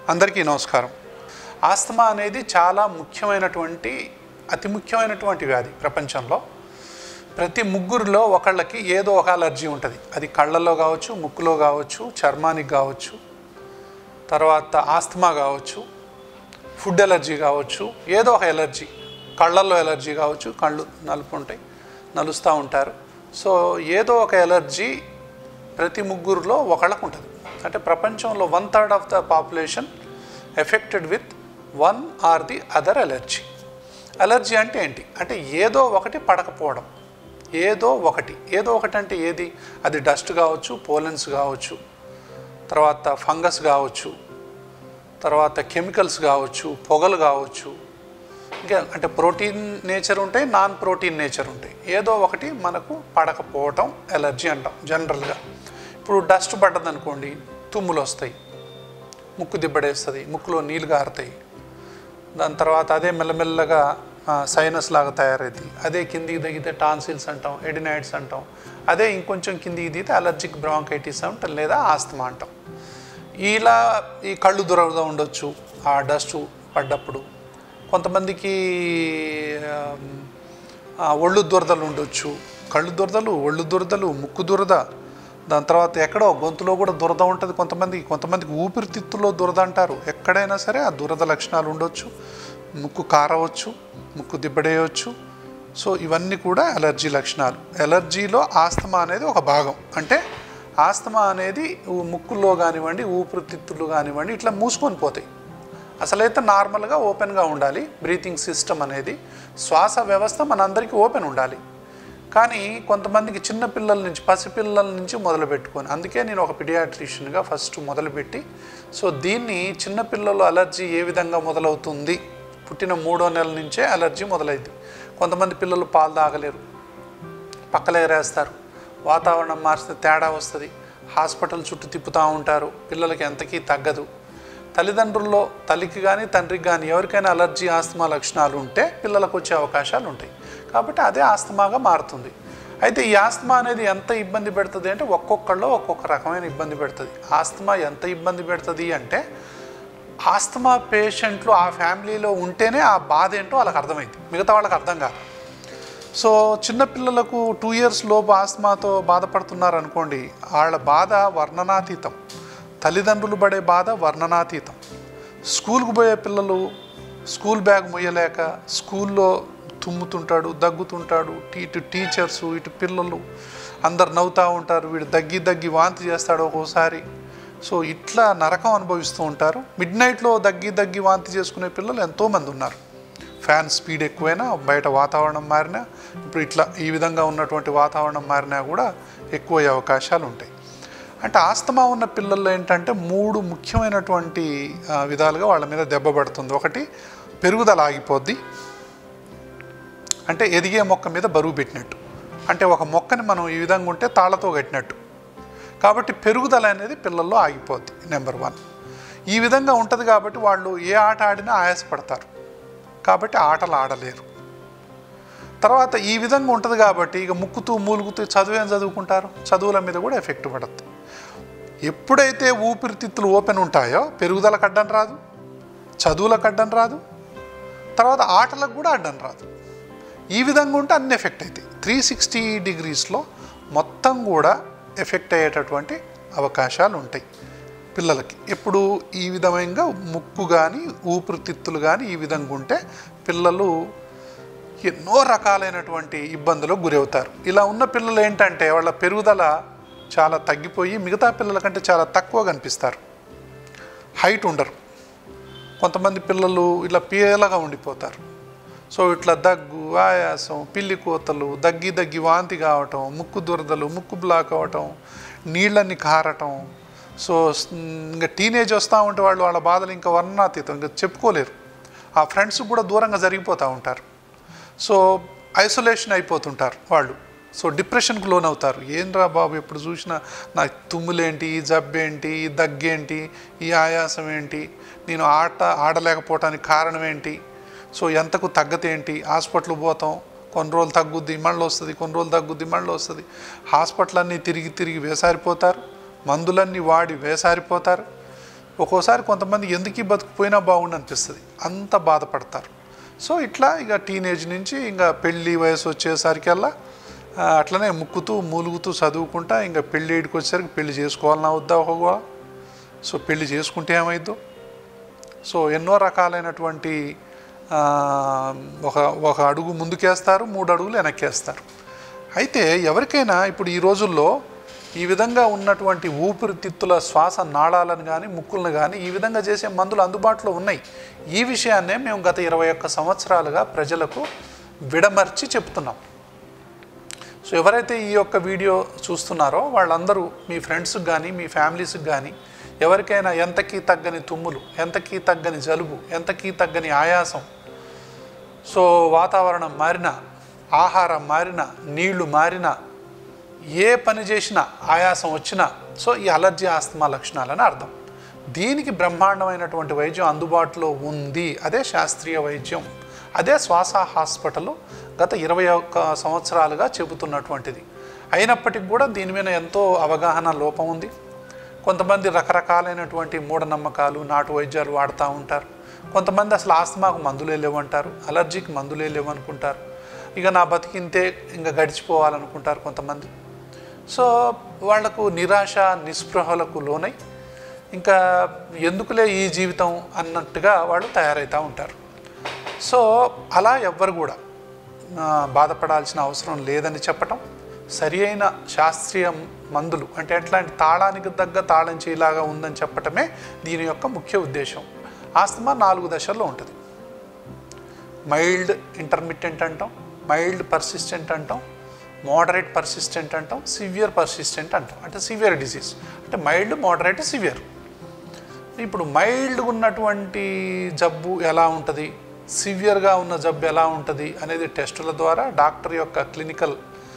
అందరికీ నమస్కారం ఆస్తమా అనేది చాలా ముఖ్యమైనటువంటి అతి ముఖ్యమైనటువంటి వ్యాధి ప్రపంచంలో ప్రతి ముగ్గురులో ఒకళ్ళకి ఏదో ఒక అలర్జీ ఉంటుంది అది కళ్ళల్లో కావచ్చు ముక్కులో కావచ్చు చర్మానికి కావచ్చు తర్వాత ఆస్తమా కావచ్చు ఫుడ్ ఎలర్జీ కావచ్చు ఏదో ఒక ఎలర్జీ కళ్ళల్లో ఎలర్జీ కావచ్చు కళ్ళు నలుపు ఉంటాయి నలుస్తూ ఉంటారు సో ఏదో ఒక ఎలర్జీ ప్రతి ముగ్గురులో ఒకళ్ళకు ఉంటుంది అంటే ప్రపంచంలో one third of the population affected with one or the other allergy allergy అంటే ఏంటి అంటే ఏదో ఒకటి పడకపోవడం ఏదో ఒకటి ఏదో ఒకటి అంటే ఏది అది డస్ట్ కావచ్చు పోలెన్స్ కావచ్చు తర్వాత ఫంగస్ కావచ్చు తర్వాత కెమికల్స్ కావచ్చు పొగలు కావచ్చు ఇంకా అంటే ప్రోటీన్ నేచర్ ఉంటాయి నాన్ ప్రోటీన్ నేచర్ ఉంటాయి ఏదో ఒకటి మనకు పడకపోవటం ఎలర్జీ అంటాం జనరల్గా ఇప్పుడు డస్ట్ పడ్డదనుకోండి తుమ్ములు వస్తాయి ముక్కు దిబ్బడేస్తుంది ముక్కులో నీళ్ళు గారుతాయి దాని తర్వాత అదే మెల్లమెల్లగా సైనస్ లాగా తయారైంది అదే కిందికి దిగితే టాన్సిల్స్ అంటాం ఎడినైడ్స్ అంటాం అదే ఇంకొంచెం కిందికి దిగితే అలర్జిక్ బ్రాంకైటిస్ అంటాం లేదా ఆస్తమా అంటాం ఇలా ఈ కళ్ళు దురద ఉండొచ్చు ఆ డస్ట్ పడ్డప్పుడు కొంతమందికి ఆమ్, ఆ, ఒళ్ళు దురదలు ఉండొచ్చు కళ్ళు దురదలు ఒళ్ళు దురదలు ముక్కు దురద దాని తర్వాత ఎక్కడో గొంతులో కూడా దురద ఉంటుంది కొంతమందికి కొంతమందికి ఊపిరితిత్తులో దురద అంటారు ఎక్కడైనా సరే ఆ దురద లక్షణాలు ఉండొచ్చు ముక్కు కారవచ్చు ముక్కు దిబ్బడేయవచ్చు సో ఇవన్నీ కూడా ఎలర్జీ లక్షణాలు ఎలర్జీలో ఆస్తమా అనేది ఒక భాగం అంటే ఆస్తమా అనేది ఊ- ముక్కులో కానివ్వండి ఊపిరితిత్తులు కానివ్వండి ఇట్లా మూసుకొని పోతాయి అసలైతే నార్మల్గా ఓపెన్గా ఉండాలి బ్రీతింగ్ సిస్టమ్ అనేది శ్వాస వ్యవస్థ మనందరికీ ఓపెన్ ఉండాలి కానీ కొంతమందికి చిన్న పిల్లల నుంచి పసిపిల్లల నుంచి మొదలు పెట్టుకొని అందుకే నేను ఒక పిడియాట్రిషియన్గా ఫస్ట్ మొదలుపెట్టి సో దీన్ని చిన్నపిల్లలు అలర్జీ ఏ విధంగా మొదలవుతుంది పుట్టిన మూడో నెల నుంచే అలర్జీ మొదలైంది కొంతమంది పిల్లలు పాలు తాగలేరు పక్కలు ఎగరేస్తారు వాతావరణం మారిస్తే తేడా వస్తుంది హాస్పిటల్ చుట్టూ తిప్పుతూ ఉంటారు పిల్లలకి ఎంతకీ తగ్గదు తల్లిదండ్రుల్లో తల్లికి కానీ తండ్రికి కానీ ఎవరికైనా అలర్జీ ఆస్తమా లక్షణాలు ఉంటే పిల్లలకు వచ్చే అవకాశాలు ఉంటాయి కాబట్టి అదే ఆస్తమాగా మారుతుంది అయితే ఈ ఆస్తమా అనేది ఎంత ఇబ్బంది పెడుతుంది అంటే ఒక్కొక్కళ్ళు ఒక్కొక్క రకమైన ఇబ్బంది పెడుతుంది ఆస్తమా ఎంత ఇబ్బంది పెడుతుంది అంటే ఆస్తమా పేషెంట్లు ఆ ఫ్యామిలీలో ఉంటేనే ఆ బాధ ఏంటో వాళ్ళకి అర్థమైంది మిగతా వాళ్ళకి అర్థం కాదు సో చిన్నపిల్లలకు టూ ఇయర్స్ లోపు ఆస్తమాతో బాధపడుతున్నారు అనుకోండి వాళ్ళ బాధ వర్ణనాతీతం తల్లిదండ్రులు పడే బాధ వర్ణనాతీతం స్కూల్కి పోయే పిల్లలు స్కూల్ బ్యాగ్ మొయ్యలేక స్కూల్లో తుమ్ముతుంటాడు దగ్గుతుంటాడు టీ- ఇటు టీచర్స్ ఇటు పిల్లలు అందరు నవ్వుతూ ఉంటారు వీడు దగ్గి దగ్గి వాంతి చేస్తాడు ఒక్కోసారి సో ఇట్లా నరకం అనుభవిస్తూ ఉంటారు మిడ్ నైట్లో దగ్గి దగ్గి వాంతి చేసుకునే పిల్లలు ఎంతోమంది ఉన్నారు ఫ్యాన్ స్పీడ్ ఎక్కువైనా బయట వాతావరణం మారినా ఇప్పుడు ఇట్లా ఈ విధంగా ఉన్నటువంటి వాతావరణం మారినా కూడా ఎక్కువయ్యే అవకాశాలు ఉంటాయి అంటే ఆస్తమా ఉన్న పిల్లల్లో ఏంటంటే మూడు ముఖ్యమైనటువంటి ఆ, విధాలుగా వాళ్ళ మీద దెబ్బ పడుతుంది ఒకటి పెరుగుదల ఆగిపోద్ది అంటే ఎదిగే మొక్క మీద బరువు పెట్టినట్టు అంటే ఒక మొక్కని మనం ఈ విధంగా ఉంటే తాళ్ళతో కట్టినట్టు కాబట్టి పెరుగుదల అనేది పిల్లల్లో ఆగిపోద్ది నెంబర్ వన్ ఈ విధంగా ఉంటుంది కాబట్టి వాళ్ళు ఏ ఆట ఆడినా ఆయాసపడతారు కాబట్టి ఆటలు ఆడలేరు తర్వాత ఈ విధంగా ఉంటుంది కాబట్టి ఇక ముక్కుతూ మూలుగుతూ చదువేం చదువుకుంటారు చదువుల మీద కూడా ఎఫెక్ట్ పడుతుంది ఎప్పుడైతే ఊపిరితిత్తులు ఓపెన్ ఉంటాయో పెరుగుదలకు అడ్డం రాదు చదువులకు అడ్డం రాదు తర్వాత ఆటలకు కూడా అడ్డం రాదు ఈ విధంగా ఉంటే అన్ని ఎఫెక్ట్ అవుతాయి త్రీ సిక్స్టీ డిగ్రీస్లో మొత్తం కూడా ఎఫెక్ట్ అయ్యేటటువంటి అవకాశాలు ఉంటాయి పిల్లలకి ఎప్పుడు ఈ విధంగా ముక్కు కానీ ఊపిరితిత్తులు కానీ ఈ విధంగా ఉంటే పిల్లలు ఎన్నో రకాలైనటువంటి ఇబ్బందులకు గురవుతారు ఇలా ఉన్న పిల్లలు ఏంటంటే వాళ్ళ పెరుగుదల చాలా తగ్గిపోయి మిగతా పిల్లల కంటే చాలా తక్కువ కనిపిస్తారు హైట్ ఉండరు కొంతమంది పిల్లలు ఇలా పీలగా ఉండిపోతారు సో ఇట్లా దగ్గు ఆయాసం పిల్లి కోతలు దగ్గి దగ్గి వాంతి కావటం ముక్కు దురదలు ముక్కు బ్లాక్ అవ్వటం నీళ్ళని కారటం సో స్- ఇంకా టీనేజ్ వస్తూ ఉంటే వాళ్ళు వాళ్ళ బాధలు ఇంకా వర్ణాతీతం ఇంకా చెప్పుకోలేరు ఆ ఫ్రెండ్స్ కూడా దూరంగా జరిగిపోతూ ఉంటారు సో ఐసోలేషన్ అయిపోతుంటారు వాళ్ళు సో డిప్రెషన్కి లోన్ అవుతారు ఏంట్రా బాబు ఎప్పుడు చూసినా నా తుమ్ములేంటి ఈ జబ్బేంటి ఈ దగ్గేంటి ఈ ఆయాసం ఏంటి నేను ఆట ఆడలేకపోవటానికి కారణం ఏంటి సో ఎంతకు తగ్గతేంటి హాస్పిటల్ పోతాం కొన్ని రోజులు తగ్గుద్ది మళ్ళీ వస్తుంది కొన్ని రోజులు తగ్గుద్ది మళ్ళీ వస్తుంది హాస్పిటల్ అన్నీ తిరిగి తిరిగి వేసారిపోతారు మందులన్నీ వాడి వేసారిపోతారు ఒక్కోసారి కొంతమంది ఎందుకు ఈ బతుకుపోయినా బాగుండు అనిపిస్తుంది అంత బాధపడతారు సో ఇట్లా ఇక టీనేజ్ నుంచి ఇంకా పెళ్ళి వయసు వచ్చేసరికల్లా ఆ, అట్లనే ముక్కుతూ మూలుగుతూ చదువుకుంటా ఇంకా పెళ్ళి ఏడికి వచ్చేసరికి పెళ్లి చేసుకోవాలన్నా వద్దా ఒక సో పెళ్లి చేసుకుంటే ఏమైద్దో సో ఎన్నో రకాలైనటువంటి ఆ, ఒక ఒక అడుగు ముందుకేస్తారు మూడు అడుగులు వెనక్కేస్తారు అయితే ఎవరికైనా ఇప్పుడు ఈ రోజుల్లో ఈ విధంగా ఉన్నటువంటి ఊపిరితిత్తుల శ్వాస నాళాలను కానీ ముక్కులను కానీ ఈ విధంగా చేసే మందులు అందుబాటులో ఉన్నాయి ఈ విషయాన్నే మేము గత ఇరవై ఒక్క సంవత్సరాలుగా ప్రజలకు విడమర్చి చెప్తున్నాం సో ఎవరైతే ఈ యొక్క వీడియో చూస్తున్నారో వాళ్ళందరూ మీ ఫ్రెండ్స్కి కానీ మీ ఫ్యామిలీస్కి కానీ ఎవరికైనా ఎంతకీ తగ్గని తుమ్ములు ఎంతకీ తగ్గని జలుబు ఎంతకీ తగ్గని ఆయాసం సో వాతావరణం మారినా ఆహారం మారినా నీళ్లు మారినా ఏ పని చేసినా ఆయాసం వచ్చినా సో ఈ అలర్జీ ఆస్తమా లక్షణాలని అర్థం దీనికి బ్రహ్మాండమైనటువంటి వైద్యం అందుబాటులో ఉంది అదే శాస్త్రీయ వైద్యం అదే శ్వాస హాస్పిటల్ గత ఇరవై ఒక్క సంవత్సరాలుగా చెబుతున్నటువంటిది అయినప్పటికీ కూడా దీని మీద ఎంతో అవగాహన లోపం ఉంది కొంతమంది రకరకాలైనటువంటి మూఢనమ్మకాలు నాటు వైద్యాలు వాడుతూ ఉంటారు కొంతమంది అసలు ఆస్తమాకు మందులే లేవంటారు అలర్జీకి మందులే లేవనుకుంటారు ఇక నా బతికింతే ఇంకా గడిచిపోవాలనుకుంటారు కొంతమంది సో వాళ్లకు నిరాశ నిస్పృహలకు లోనై ఇంకా ఎందుకులే ఈ జీవితం అన్నట్టుగా వాళ్ళు తయారవుతూ ఉంటారు సో అలా ఎవ్వరు కూడా ఆ, బాధపడాల్సిన అవసరం లేదని చెప్పటం సరి అయిన శాస్త్రీయ మందులు అంటే ఎట్లాంటి తాళానికి తగ్గ తాళం చేయలాగా ఉందని చెప్పటమే దీని యొక్క ముఖ్య ఉద్దేశం ఆస్తమా నాలుగు దశల్లో ఉంటుంది మైల్డ్ ఇంటర్మిటెంట్ అంటాం మైల్డ్ పర్సిస్టెంట్ అంటాం మోడరేట్ పర్సిస్టెంట్ అంటాం సివియర్ పర్సిస్టెంట్ అంటాం అంటే సివియర్ డిసీజ్ అంటే మైల్డ్ మోడరేట్ సివియర్ ఇప్పుడు మైల్డ్గా ఉన్నటువంటి జబ్బు ఎలా ఉంటుంది సివియర్గా ఉన్న జబ్బు ఎలా ఉంటుంది అనేది టెస్టుల ద్వారా డాక్టర్ యొక్క క్లినికల్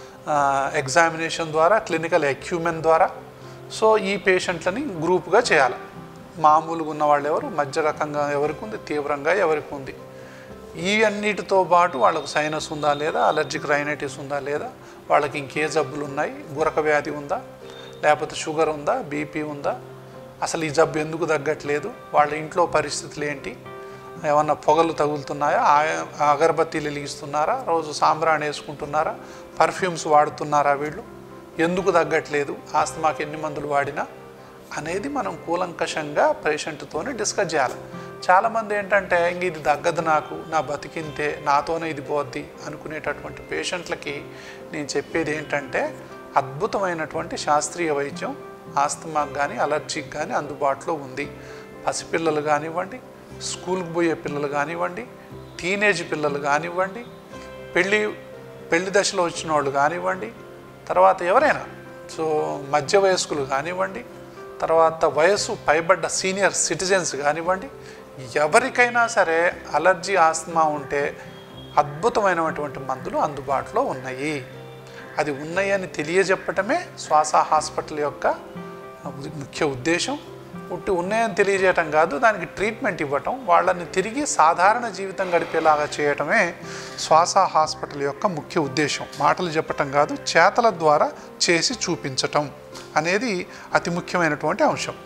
ఎగ్జామినేషన్ ద్వారా క్లినికల్ ఎక్యూమెన్ ద్వారా సో ఈ పేషెంట్లని గ్రూప్గా చేయాలి మామూలుగా ఉన్న వాళ్ళు ఎవరు మధ్య రకంగా ఎవరికి ఉంది తీవ్రంగా ఎవరికి ఉంది ఈ అన్నిటితో పాటు వాళ్ళకు సైనస్ ఉందా లేదా అలర్జిక్ రైనైటిస్ ఉందా లేదా వాళ్ళకి ఇంకే జబ్బులు ఉన్నాయి గురక వ్యాధి ఉందా లేకపోతే షుగర్ ఉందా బీపీ ఉందా అసలు ఈ జబ్బు ఎందుకు తగ్గట్లేదు వాళ్ళ ఇంట్లో పరిస్థితులు ఏంటి ఏమన్నా పొగలు తగులుతున్నాయా ఆ- అగరబత్తీలు వెలిగిస్తున్నారా రోజు సాంబ్రాణి వేసుకుంటున్నారా పర్ఫ్యూమ్స్ వాడుతున్నారా వీళ్ళు ఎందుకు తగ్గట్లేదు ఆస్తమాకి ఎన్ని మందులు వాడినా అనేది మనం కూలంకషంగా పేషెంట్తోనే డిస్కస్ చేయాలి చాలామంది ఏంటంటే ఇంక ఇది తగ్గదు నాకు నా బతికింతే నాతోనే ఇది పోద్ది అనుకునేటటువంటి పేషెంట్లకి నేను చెప్పేది ఏంటంటే అద్భుతమైనటువంటి శాస్త్రీయ వైద్యం ఆస్తమాకు కానీ అలర్జీకి కానీ అందుబాటులో ఉంది పసిపిల్లలు కానివ్వండి స్కూల్కి పోయే పిల్లలు కానివ్వండి టీనేజ్ పిల్లలు కానివ్వండి పెళ్ళి పెళ్లి దశలో వచ్చిన వాళ్ళు కానివ్వండి తర్వాత ఎవరైనా సో మధ్య వయస్కులు కానివ్వండి తర్వాత వయసు పైబడ్డ సీనియర్ సిటిజన్స్ కానివ్వండి ఎవరికైనా సరే అలర్జీ ఆస్తమా ఉంటే అద్భుతమైనటువంటి మందులు అందుబాటులో ఉన్నాయి అది ఉన్నాయి అని తెలియజెప్పటమే శ్వాస హాస్పిటల్ యొక్క ముఖ్య ఉద్దేశం ఉట్టి ఉన్నాయని తెలియజేయటం కాదు దానికి ట్రీట్మెంట్ ఇవ్వటం వాళ్ళని తిరిగి సాధారణ జీవితం గడిపేలాగా చేయటమే శ్వాస హాస్పిటల్ యొక్క ముఖ్య ఉద్దేశం మాటలు చెప్పటం కాదు చేతల ద్వారా చేసి చూపించటం అనేది అతి ముఖ్యమైనటువంటి అంశం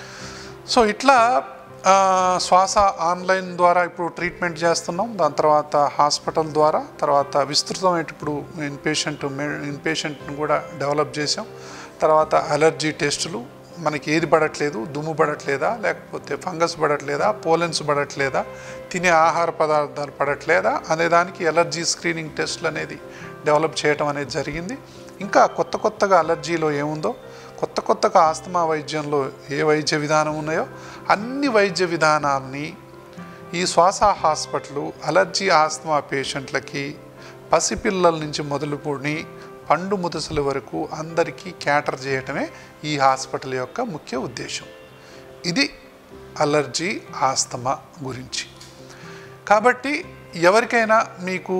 సో ఇట్లా ఆ, శ్వాస ఆన్లైన్ ద్వారా ఇప్పుడు ట్రీట్మెంట్ చేస్తున్నాం దాని తర్వాత హాస్పిటల్ ద్వారా తర్వాత విస్తృతమైన ఇప్పుడు ఇన్పేషెంట్ ఇన్పేషెంట్ని కూడా డెవలప్ చేసాం తర్వాత అలర్జీ టెస్టులు మనకి ఏది పడట్లేదు దుమ్ము పడట్లేదా లేకపోతే ఫంగస్ పడట్లేదా పోలెన్స్ పడట్లేదా తినే ఆహార పదార్థాలు పడట్లేదా అనే దానికి ఎలర్జీ స్క్రీనింగ్ టెస్టులు అనేది డెవలప్ చేయటం అనేది జరిగింది ఇంకా కొత్త కొత్తగా అలర్జీలో ఏముందో కొత్త కొత్తగా ఆస్తమా వైద్యంలో ఏ వైద్య విధానం ఉన్నాయో అన్ని వైద్య విధానాల్ని ఈ శ్వాస హాస్పిటల్ అలర్జీ ఆస్తమా పేషెంట్లకి పసిపిల్లల నుంచి మొదలుకొని పండు ముదసల వరకు అందరికీ క్యాటర్ చేయటమే ఈ హాస్పిటల్ యొక్క ముఖ్య ఉద్దేశం ఇది అలర్జీ ఆస్తమా గురించి కాబట్టి ఎవరికైనా మీకు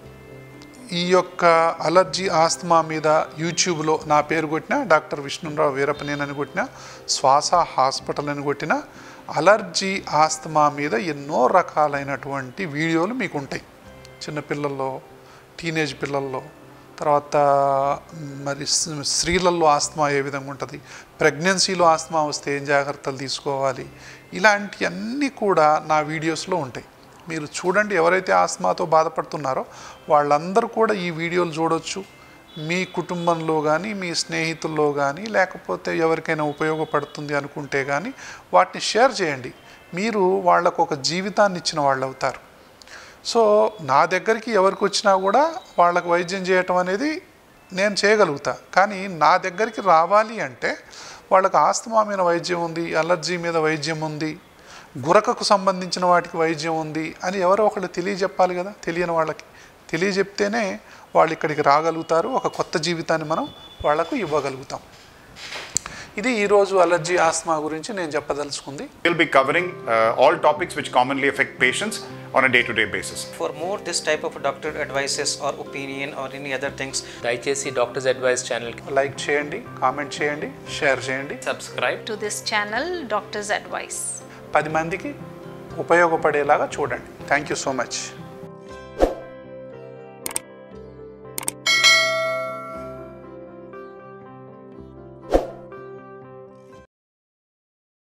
ఈ యొక్క అలర్జీ ఆస్తమా మీద యూట్యూబ్లో నా పేరు కొట్టిన డాక్టర్ విష్ణురావు వీరపనేని అని కొట్టిన శ్వాస హాస్పిటల్ అని కొట్టిన అలర్జీ ఆస్తమా మీద ఎన్నో రకాలైనటువంటి వీడియోలు మీకు ఉంటాయి చిన్నపిల్లల్లో టీనేజ్ పిల్లల్లో తర్వాత మరి స్- స్త్రీలలో ఆస్తమా ఏ విధంగా ఉంటుంది ప్రెగ్నెన్సీలో ఆస్తమా వస్తే ఏం జాగ్రత్తలు తీసుకోవాలి ఇలాంటివన్నీ కూడా నా వీడియోస్లో ఉంటాయి మీరు చూడండి ఎవరైతే ఆస్తమాతో బాధపడుతున్నారో వాళ్ళందరూ కూడా ఈ వీడియోలు చూడొచ్చు మీ కుటుంబంలో కానీ మీ స్నేహితుల్లో కానీ లేకపోతే ఎవరికైనా ఉపయోగపడుతుంది అనుకుంటే కానీ వాటిని షేర్ చేయండి మీరు వాళ్ళకు ఒక జీవితాన్ని ఇచ్చిన వాళ్ళు అవుతారు సో నా దగ్గరికి ఎవరికి వచ్చినా కూడా వాళ్ళకు వైద్యం చేయటం అనేది నేను చేయగలుగుతా కానీ నా దగ్గరికి రావాలి అంటే వాళ్ళకి ఆస్తమా మీద వైద్యం ఉంది అలర్జీ మీద వైద్యం ఉంది గురకకు సంబంధించిన వాటికి వైద్యం ఉంది అని ఎవరో ఒకళ్ళు తెలియజెప్పాలి కదా తెలియని వాళ్ళకి తెలియజెప్తేనే వాళ్ళు ఇక్కడికి రాగలుగుతారు ఒక కొత్త జీవితాన్ని మనం వాళ్లకు ఇవ్వగలుగుతాం ఇది ఈరోజు అలర్జీ ఆస్తమా గురించి నేను చెప్పదలుచుకుంది We'll be covering uh, all topics which commonly affect patients on a day to day basis. For more this type of doctor advices or opinion or any other things, దయచేసి doctors advice ఛానల్కి like చేయండి comment చేయండి share చేయండి subscribe to this channel, Doctor's Advice. పది మందికి ఉపయోగపడేలాగా చూడండి thank you so much